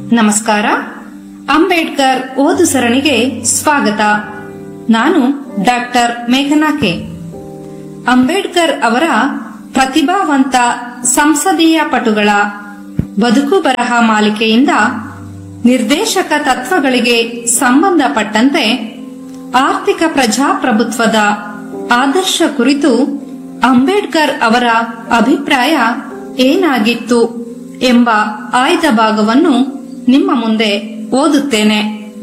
ನಮಸ್ಕಾರ ಅಂಬೇಡ್ಕರ್ ಓದು ಸರಣಿಗೆ ಸ್ವಾಗತ ನಾನು ಡಾಕ್ಟರ್ ಮೇಘನಾ ಕೆ ಅಂಬೇಡ್ಕರ್ ಅವರ ಪ್ರತಿಭಾವಂತ ಸಂಸದೀಯ ಪಟುಗಳ ಬದುಕು ಬರಹ ಮಾಲಿಕೆಯಿಂದ ನಿರ್ದೇಶಕ ತತ್ವಗಳಿಗೆ ಸಂಬಂಧಪಟ್ಟಂತೆ ಆರ್ಥಿಕ ಪ್ರಜಾಪ್ರಭುತ್ವದ ಆದರ್ಶ ಕುರಿತು ಅಂಬೇಡ್ಕರ್ ಅವರ ಅಭಿಪ್ರಾಯ ಏನಾಗಿತ್ತು ಎಂಬ ಆಯ್ದ ಭಾಗವನ್ನು ನಿಮ್ಮ ಮುಂದೆ ಓದುತ್ತೇನೆ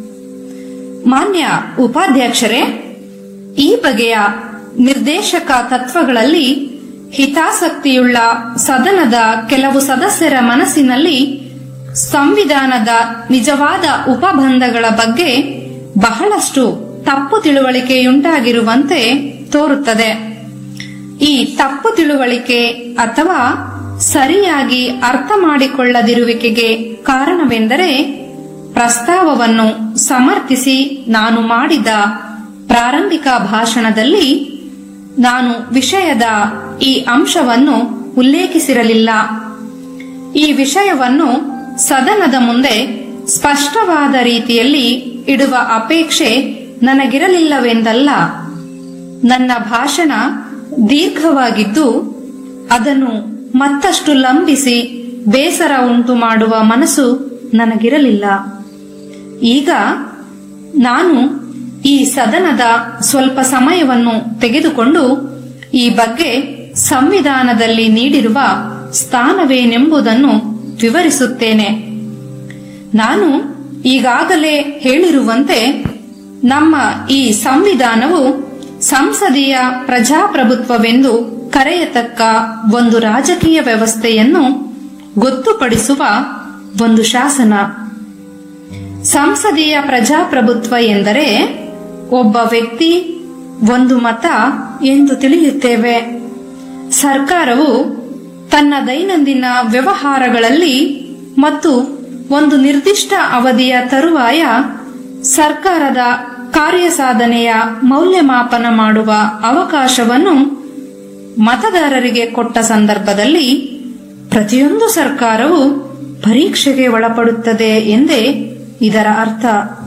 ಮಾನ್ಯ ಉಪಾಧ್ಯಕ್ಷರೇ ಈ ಬಗೆಯ ನಿರ್ದೇಶಕ ತತ್ವಗಳಲ್ಲಿ ಹಿತಾಸಕ್ತಿಯುಳ್ಳ ಸದನದ ಕೆಲವು ಸದಸ್ಯರ ಮನಸ್ಸಿನಲ್ಲಿ ಸಂವಿಧಾನದ ನಿಜವಾದ ಉಪಬಂಧಗಳ ಬಗ್ಗೆ ಬಹಳಷ್ಟು ತಪ್ಪು ತಿಳುವಳಿಕೆಯುಂಟಾಗಿರುವಂತೆ ತೋರುತ್ತದೆ ಈ ತಪ್ಪು ತಿಳುವಳಿಕೆ ಅಥವಾ ಸರಿಯಾಗಿ ಅರ್ಥ ಮಾಡಿಕೊಳ್ಳದಿರುವಿಕೆಗೆ ಕಾರಣವೆಂದರೆ ಪ್ರಸ್ತಾವವನ್ನು ಸಮರ್ಥಿಸಿ ನಾನು ಮಾಡಿದ ಪ್ರಾರಂಭಿಕ ಭಾಷಣದಲ್ಲಿ ನಾನು ವಿಷಯದ ಈ ಅಂಶವನ್ನು ಉಲ್ಲೇಖಿಸಿರಲಿಲ್ಲ ಈ ವಿಷಯವನ್ನು ಸದನದ ಮುಂದೆ ಸ್ಪಷ್ಟವಾದ ರೀತಿಯಲ್ಲಿ ಇಡುವ ಅಪೇಕ್ಷೆ ನನಗಿರಲಿಲ್ಲವೆಂದಲ್ಲ ನನ್ನ ಭಾಷಣ ದೀರ್ಘವಾಗಿದ್ದು ಅದನ್ನು ಮತ್ತಷ್ಟು ಲಂಬಿಸಿ ಬೇಸರ ಉಂಟು ಮಾಡುವ ಮನಸ್ಸು ನನಗಿರಲಿಲ್ಲ ಈಗ ನಾನು ಈ ಸದನದ ಸ್ವಲ್ಪ ಸಮಯವನ್ನು ತೆಗೆದುಕೊಂಡು ಈ ಬಗ್ಗೆ ಸಂವಿಧಾನದಲ್ಲಿ ನೀಡಿರುವ ಸ್ಥಾನವೇನೆಂಬುದನ್ನು ವಿವರಿಸುತ್ತೇನೆ ನಾನು ಈಗಾಗಲೇ ಹೇಳಿರುವಂತೆ ನಮ್ಮ ಈ ಸಂವಿಧಾನವು ಸಂಸದೀಯ ಪ್ರಜಾಪ್ರಭುತ್ವವೆಂದು ಕರೆಯತಕ್ಕ ಒಂದು ರಾಜಕೀಯ ವ್ಯವಸ್ಥೆಯನ್ನು ಗೊತ್ತುಪಡಿಸುವ ಒಂದು ಶಾಸನ ಸಂಸದೀಯ ಪ್ರಜಾಪ್ರಭುತ್ವ ಎಂದರೆ ಒಬ್ಬ ವ್ಯಕ್ತಿ ಒಂದು ಮತ ಎಂದು ತಿಳಿಯುತ್ತೇವೆ ಸರ್ಕಾರವು ತನ್ನ ದೈನಂದಿನ ವ್ಯವಹಾರಗಳಲ್ಲಿ ಮತ್ತು ಒಂದು ನಿರ್ದಿಷ್ಟ ಅವಧಿಯ ತರುವಾಯ ಸರ್ಕಾರದ ಕಾರ್ಯಸಾಧನೆಯ ಮೌಲ್ಯಮಾಪನ ಮಾಡುವ ಅವಕಾಶವನ್ನು ಮತದಾರರಿಗೆ ಕೊಟ್ಟ ಸಂದರ್ಭದಲ್ಲಿ ಪ್ರತಿಯೊಂದು ಸರ್ಕಾರವು ಪರೀಕ್ಷೆಗೆ ಒಳಪಡುತ್ತದೆ ಎಂದೇ ಇದರ ಅರ್ಥ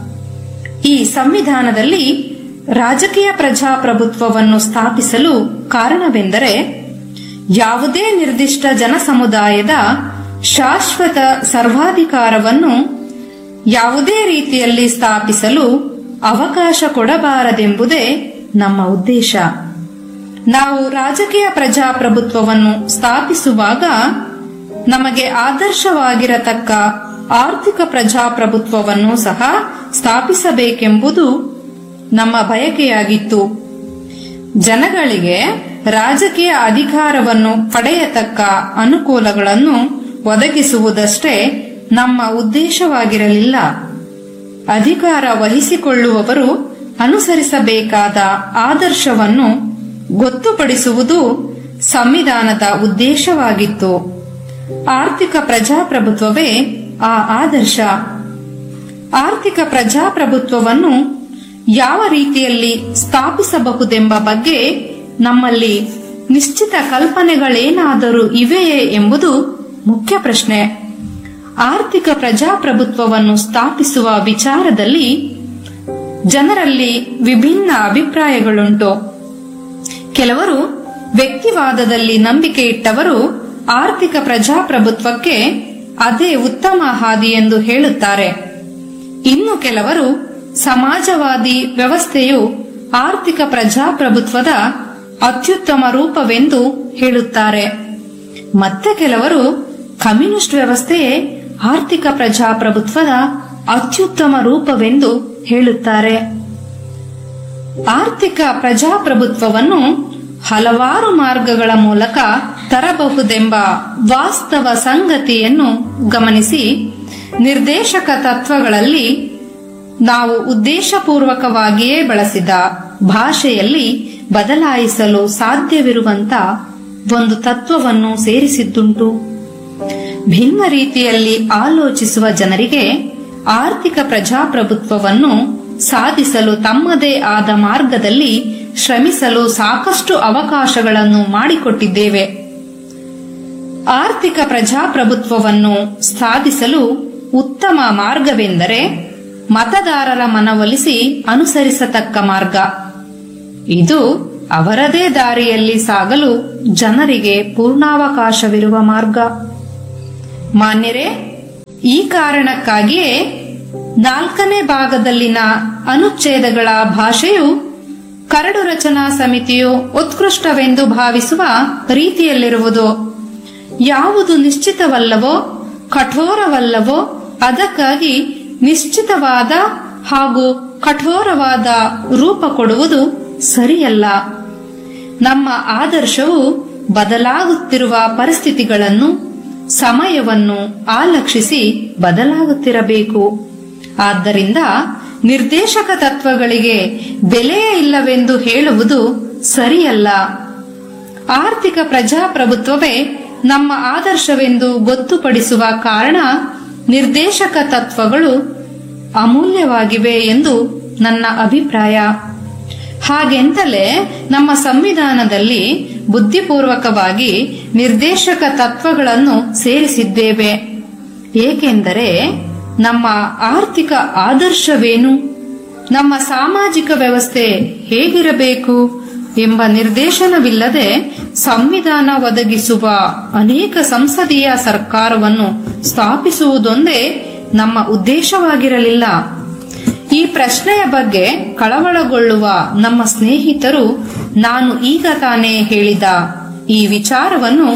ಈ ಸಂವಿಧಾನದಲ್ಲಿ ರಾಜಕೀಯ ಪ್ರಜಾಪ್ರಭುತ್ವವನ್ನು ಸ್ಥಾಪಿಸಲು ಕಾರಣವೆಂದರೆ ಯಾವುದೇ ನಿರ್ದಿಷ್ಟ ಜನಸಮುದಾಯದ ಶಾಶ್ವತ ಸರ್ವಾಧಿಕಾರವನ್ನು ಯಾವುದೇ ರೀತಿಯಲ್ಲಿ ಸ್ಥಾಪಿಸಲು ಅವಕಾಶ ಕೊಡಬಾರದೆಂಬುದೇ ನಮ್ಮ ಉದ್ದೇಶ ನಾವು ರಾಜಕೀಯ ಪ್ರಜಾಪ್ರಭುತ್ವವನ್ನು ಸ್ಥಾಪಿಸುವಾಗ ನಮಗೆ ಆದರ್ಶವಾಗಿರತಕ್ಕ ಆರ್ಥಿಕ ಪ್ರಜಾಪ್ರಭುತ್ವವನ್ನು ಸಹ ಸ್ಥಾಪಿಸಬೇಕೆಂಬುದು ನಮ್ಮ ಬಯಕೆಯಾಗಿತ್ತು ಜನಗಳಿಗೆ ರಾಜಕೀಯ ಅಧಿಕಾರವನ್ನು ಪಡೆಯತಕ್ಕ ಅನುಕೂಲಗಳನ್ನು ಒದಗಿಸುವುದಷ್ಟೇ ನಮ್ಮ ಉದ್ದೇಶವಾಗಿರಲಿಲ್ಲ ಅಧಿಕಾರ ವಹಿಸಿಕೊಳ್ಳುವವರು ಅನುಸರಿಸಬೇಕಾದ ಆದರ್ಶವನ್ನು ಗೊತ್ತುಪಡಿಸುವುದು ಸಂವಿಧಾನದ ಉದ್ದೇಶವಾಗಿತ್ತು ಆರ್ಥಿಕ ಪ್ರಜಾಪ್ರಭುತ್ವವೇ ಆ ಆದರ್ಶ ಆರ್ಥಿಕ ಪ್ರಜಾಪ್ರಭುತ್ವವನ್ನು ಯಾವ ರೀತಿಯಲ್ಲಿ ಸ್ಥಾಪಿಸಬಹುದೆಂಬ ಬಗ್ಗೆ ನಮ್ಮಲ್ಲಿ ನಿಶ್ಚಿತ ಕಲ್ಪನೆಗಳೇನಾದರೂ ಇವೆಯೇ ಎಂಬುದು ಮುಖ್ಯ ಪ್ರಶ್ನೆ ಆರ್ಥಿಕ ಪ್ರಜಾಪ್ರಭುತ್ವವನ್ನು ಸ್ಥಾಪಿಸುವ ವಿಚಾರದಲ್ಲಿ ಜನರಲ್ಲಿ ವಿಭಿನ್ನ ಅಭಿಪ್ರಾಯಗಳುಂಟು ಕೆಲವರು ವ್ಯಕ್ತಿವಾದದಲ್ಲಿ ನಂಬಿಕೆ ಇಟ್ಟವರು ಆರ್ಥಿಕ ಪ್ರಜಾಪ್ರಭುತ್ವಕ್ಕೆ ಅದೇ ಉತ್ತಮ ಹಾದಿ ಎಂದು ಹೇಳುತ್ತಾರೆ ಇನ್ನು ಕೆಲವರು ಸಮಾಜವಾದಿ ವ್ಯವಸ್ಥೆಯು ಆರ್ಥಿಕ ಪ್ರಜಾಪ್ರಭುತ್ವದ ಅತ್ಯುತ್ತಮ ರೂಪವೆಂದು ಹೇಳುತ್ತಾರೆ ಮತ್ತೆ ಕೆಲವರು ಕಮ್ಯುನಿಸ್ಟ್ ವ್ಯವಸ್ಥೆಯೇ ಆರ್ಥಿಕ ಪ್ರಜಾಪ್ರಭುತ್ವದ ಅತ್ಯುತ್ತಮ ರೂಪವೆಂದು ಹೇಳುತ್ತಾರೆ ಆರ್ಥಿಕ ಪ್ರಜಾಪ್ರಭುತ್ವವನ್ನು ಹಲವಾರು ಮಾರ್ಗಗಳ ಮೂಲಕ ತರಬಹುದೆಂಬ ವಾಸ್ತವ ಸಂಗತಿಯನ್ನು ಗಮನಿಸಿ ನಿರ್ದೇಶಕ ತತ್ವಗಳಲ್ಲಿ ನಾವು ಉದ್ದೇಶಪೂರ್ವಕವಾಗಿಯೇ ಬಳಸಿದ ಭಾಷೆಯಲ್ಲಿ ಬದಲಾಯಿಸಲು ಸಾಧ್ಯವಿರುವಂತ ಒಂದು ತತ್ವವನ್ನು ಸೇರಿಸಿದ್ದುಂಟು ಭಿನ್ನ ರೀತಿಯಲ್ಲಿ ಆಲೋಚಿಸುವ ಜನರಿಗೆ ಆರ್ಥಿಕ ಪ್ರಜಾಪ್ರಭುತ್ವವನ್ನು ಸಾಧಿಸಲು ತಮ್ಮದೇ ಆದ ಮಾರ್ಗದಲ್ಲಿ ಶ್ರಮಿಸಲು ಸಾಕಷ್ಟು ಅವಕಾಶಗಳನ್ನು ಮಾಡಿಕೊಟ್ಟಿದ್ದೇವೆ ಆರ್ಥಿಕ ಪ್ರಜಾಪ್ರಭುತ್ವವನ್ನು ಸಾಧಿಸಲು ಉತ್ತಮ ಮಾರ್ಗವೆಂದರೆ ಮತದಾರರ ಮನವೊಲಿಸಿ ಅನುಸರಿಸತಕ್ಕ ಮಾರ್ಗ ಇದು ಅವರದೇ ದಾರಿಯಲ್ಲಿ ಸಾಗಲು ಜನರಿಗೆ ಪೂರ್ಣಾವಕಾಶವಿರುವ ಮಾರ್ಗ ಮಾನ್ಯರೇ ಈ ಕಾರಣಕ್ಕಾಗಿಯೇ ನಾಲ್ಕನೇ ಭಾಗದಲ್ಲಿನ ಅನುಚ್ಛೇದಗಳ ಭಾಷೆಯು ಕರಡು ರಚನಾ ಸಮಿತಿಯು ಉತ್ಕೃಷ್ಟವೆಂದು ಭಾವಿಸುವ ರೀತಿಯಲ್ಲಿರುವುದು ಯಾವುದು ನಿಶ್ಚಿತವಲ್ಲವೋ ಕಠೋರವಲ್ಲವೋ ಅದಕ್ಕಾಗಿ ನಿಶ್ಚಿತವಾದ ಹಾಗೂ ಕಠೋರವಾದ ರೂಪ ಕೊಡುವುದು ಸರಿಯಲ್ಲ ನಮ್ಮ ಆದರ್ಶವು ಬದಲಾಗುತ್ತಿರುವ ಪರಿಸ್ಥಿತಿಗಳನ್ನು ಸಮಯವನ್ನು ಆಲಕ್ಷಿಸಿ ಬದಲಾಗುತ್ತಿರಬೇಕು ಆದ್ದರಿಂದ ನಿರ್ದೇಶಕ ತತ್ವಗಳಿಗೆ ಬೆಲೆಯೇ ಇಲ್ಲವೆಂದು ಹೇಳುವುದು ಸರಿಯಲ್ಲ ಆರ್ಥಿಕ ಪ್ರಜಾಪ್ರಭುತ್ವವೇ ನಮ್ಮ ಆದರ್ಶವೆಂದು ಗೊತ್ತುಪಡಿಸುವ ಕಾರಣ ನಿರ್ದೇಶಕ ತತ್ವಗಳು ಅಮೂಲ್ಯವಾಗಿವೆ ಎಂದು ನನ್ನ ಅಭಿಪ್ರಾಯ ಹಾಗೆಂತಲೇ ನಮ್ಮ ಸಂವಿಧಾನದಲ್ಲಿ ಬುದ್ಧಿಪೂರ್ವಕವಾಗಿ ನಿರ್ದೇಶಕ ತತ್ವಗಳನ್ನು ಸೇರಿಸಿದ್ದೇವೆ ಏಕೆಂದರೆ ನಮ್ಮ ಆರ್ಥಿಕ ಆದರ್ಶವೇನು ನಮ್ಮ ಸಾಮಾಜಿಕ ವ್ಯವಸ್ಥೆ ಹೇಗಿರಬೇಕು ಎಂಬ ನಿರ್ದೇಶನವಿಲ್ಲದೆ ಸಂವಿಧಾನ ಒದಗಿಸುವ ಅನೇಕ ಸಂಸದೀಯ ಸರ್ಕಾರವನ್ನು ಸ್ಥಾಪಿಸುವುದೊಂದೇ ನಮ್ಮ ಉದ್ದೇಶವಾಗಿರಲಿಲ್ಲ ಈ ಪ್ರಶ್ನೆಯ ಬಗ್ಗೆ ಕಳವಳಗೊಳ್ಳುವ ನಮ್ಮ ಸ್ನೇಹಿತರು ನಾನು ಈಗ ತಾನೇ ಹೇಳಿದ ಈ ವಿಚಾರವನ್ನು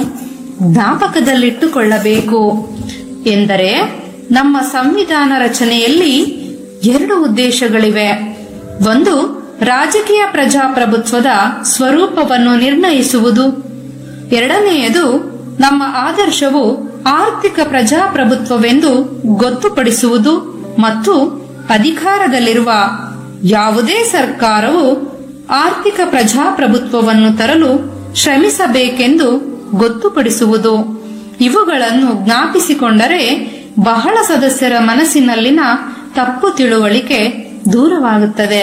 ಜ್ಞಾಪಕದಲ್ಲಿಟ್ಟುಕೊಳ್ಳಬೇಕು ಎಂದರೆ ನಮ್ಮ ಸಂವಿಧಾನ ರಚನೆಯಲ್ಲಿ ಎರಡು ಉದ್ದೇಶಗಳಿವೆ ಒಂದು ರಾಜಕೀಯ ಪ್ರಜಾಪ್ರಭುತ್ವದ ಸ್ವರೂಪವನ್ನು ನಿರ್ಣಯಿಸುವುದು ಎರಡನೆಯದು ನಮ್ಮ ಆದರ್ಶವು ಆರ್ಥಿಕ ಪ್ರಜಾಪ್ರಭುತ್ವವೆಂದು ಗೊತ್ತುಪಡಿಸುವುದು ಮತ್ತು ಅಧಿಕಾರದಲ್ಲಿರುವ ಯಾವುದೇ ಸರ್ಕಾರವು ಆರ್ಥಿಕ ಪ್ರಜಾಪ್ರಭುತ್ವವನ್ನು ತರಲು ಶ್ರಮಿಸಬೇಕೆಂದು ಗೊತ್ತುಪಡಿಸುವುದು ಇವುಗಳನ್ನು ಜ್ಞಾಪಿಸಿಕೊಂಡರೆ ಬಹಳ ಸದಸ್ಯರ ಮನಸ್ಸಿನಲ್ಲಿನ ತಪ್ಪು ತಿಳುವಳಿಕೆ ದೂರವಾಗುತ್ತದೆ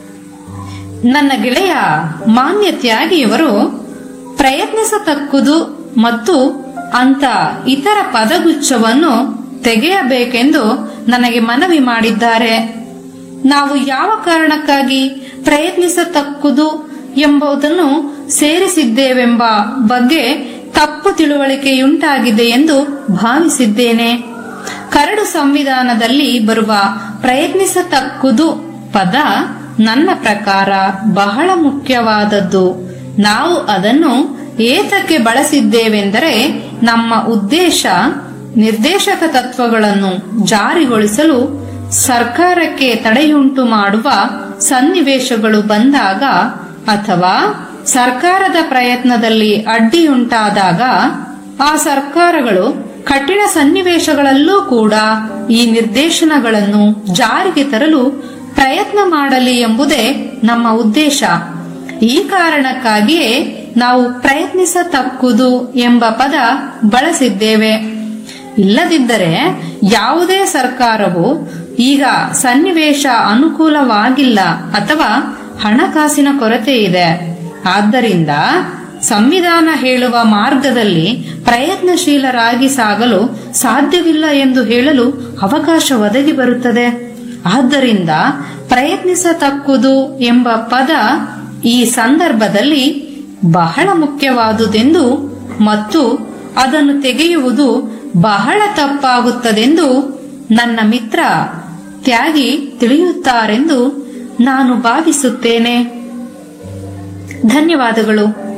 ನನ್ನ ಗೆಳೆಯ ಮಾನ್ಯ ತ್ಯಾಗಿಯವರು ಪ್ರಯತ್ನಿಸತಕ್ಕುದು ಮತ್ತು ಅಂತ ಇತರ ಪದಗುಚ್ಛವನ್ನು ತೆಗೆಯಬೇಕೆಂದು ನನಗೆ ಮನವಿ ಮಾಡಿದ್ದಾರೆ ನಾವು ಯಾವ ಕಾರಣಕ್ಕಾಗಿ ಪ್ರಯತ್ನಿಸತಕ್ಕುದು ಎಂಬುದನ್ನು ಸೇರಿಸಿದ್ದೇವೆಂಬ ಬಗ್ಗೆ ತಪ್ಪು ತಿಳುವಳಿಕೆಯುಂಟಾಗಿದೆ ಎಂದು ಭಾವಿಸಿದ್ದೇನೆ ಕರಡು ಸಂವಿಧಾನದಲ್ಲಿ ಬರುವ ಪ್ರಯತ್ನಿಸತಕ್ಕುದು ಪದ ನನ್ನ ಪ್ರಕಾರ ಬಹಳ ಮುಖ್ಯವಾದದ್ದು ನಾವು ಅದನ್ನು ಏತಕ್ಕೆ ಬಳಸಿದ್ದೇವೆಂದರೆ ನಮ್ಮ ಉದ್ದೇಶ ನಿರ್ದೇಶಕ ತತ್ವಗಳನ್ನು ಜಾರಿಗೊಳಿಸಲು ಸರ್ಕಾರಕ್ಕೆ ತಡೆಯುಂಟು ಮಾಡುವ ಸನ್ನಿವೇಶಗಳು ಬಂದಾಗ ಅಥವಾ ಸರ್ಕಾರದ ಪ್ರಯತ್ನದಲ್ಲಿ ಅಡ್ಡಿಯುಂಟಾದಾಗ ಆ ಸರ್ಕಾರಗಳು ಕಠಿಣ ಸನ್ನಿವೇಶಗಳಲ್ಲೂ ಕೂಡ ಈ ನಿರ್ದೇಶನಗಳನ್ನು ಜಾರಿಗೆ ತರಲು ಪ್ರಯತ್ನ ಮಾಡಲಿ ಎಂಬುದೇ ನಮ್ಮ ಉದ್ದೇಶ ಈ ಕಾರಣಕ್ಕಾಗಿಯೇ ನಾವು ಪ್ರಯತ್ನಿಸತಕ್ಕುದು ಎಂಬ ಪದ ಬಳಸಿದ್ದೇವೆ ಇಲ್ಲದಿದ್ದರೆ ಯಾವುದೇ ಸರ್ಕಾರವು ಈಗ ಸನ್ನಿವೇಶ ಅನುಕೂಲವಾಗಿಲ್ಲ ಅಥವಾ ಹಣಕಾಸಿನ ಕೊರತೆ ಇದೆ ಆದ್ದರಿಂದ ಸಂವಿಧಾನ ಹೇಳುವ ಮಾರ್ಗದಲ್ಲಿ ಪ್ರಯತ್ನಶೀಲರಾಗಿ ಸಾಗಲು ಸಾಧ್ಯವಿಲ್ಲ ಎಂದು ಹೇಳಲು ಅವಕಾಶ ಒದಗಿ ಬರುತ್ತದೆ ಆದ್ದರಿಂದ ಪ್ರಯತ್ನಿಸತಕ್ಕುದು ಎಂಬ ಪದ ಈ ಸಂದರ್ಭದಲ್ಲಿ ಬಹಳ ಮುಖ್ಯವಾದುದೆಂದು ಮತ್ತು ಅದನ್ನು ತೆಗೆಯುವುದು ಬಹಳ ತಪ್ಪಾಗುತ್ತದೆಂದು ನನ್ನ ಮಿತ್ರ ತ್ಯಾಗಿ ತಿಳಿಯುತ್ತಾರೆಂದು ನಾನು ಭಾವಿಸುತ್ತೇನೆ ಧನ್ಯವಾದಗಳು